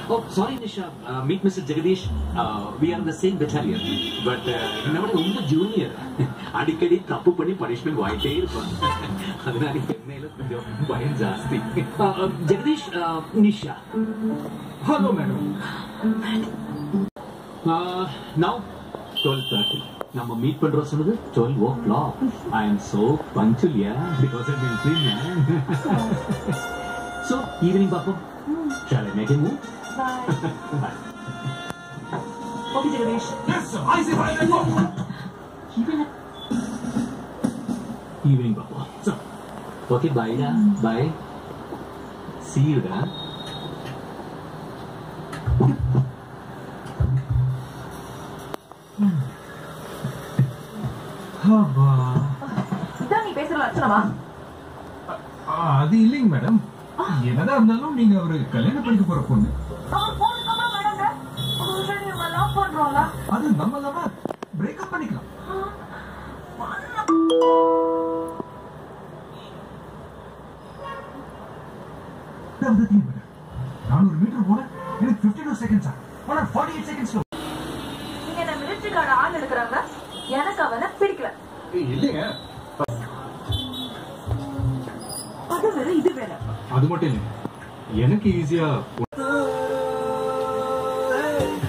Oh, sorry, Nisha. Uh, meet Mr. Jagadish. Uh, we are in the same battalion. But என்னை விட ரொம்ப junior அடிக்கடி தப்பு பண்ணி பனிஷ்மெண்ட் வாங்கிட்டே இருப்பான் அதனால என் மேல கொஞ்சம் பயம் ஜாஸ்தி Uh, uh, Jagadish uh, Nisha hello madam now twelve thirty நம்ம மீட் பண்றோம் சொன்னது twelve o'clock I am so punctual yeah because I mean clean so evening பார்ப்போம் shall I make a move Bye. Okay Jagadish yes I see bye go evening பார்ப்போம் so okay பாய்டா bye C யூடா அப்பா இதான் நீ பேசுற லட்சணமா ஆ, அது இல்லைங்க மேடம் என்னதான் இருந்தாலும் நீங்க ஒரு கல்யாணம் பண்ணிக்க போற பொண்ணு அவன் போனுக்கு அப்புறம் மேடங்க ஒரு விஷயம் நம்ம லவ் பண்றோம்ல அது நம்ம லவ பிரேக்கப் பண்ணிக்கலாம் அதாவது தெரியும் மேடம் நானூறு மீட்டர் போன எனக்கு பிப்டி டூ செகண்ட்ஸ் ஆனா ஃபார்ட்டி எயிட் செகண்ட்ஸ்ல நீங்க இந்த மிலிட்டரி கார்டு ஆள் எடுக்கிறாங்க எனக்கு அவனை பிடிக்கல இல்லைங்க அது வேற இது வேற அது மட்டும் இல்லைங்க எனக்கு ஈஸியா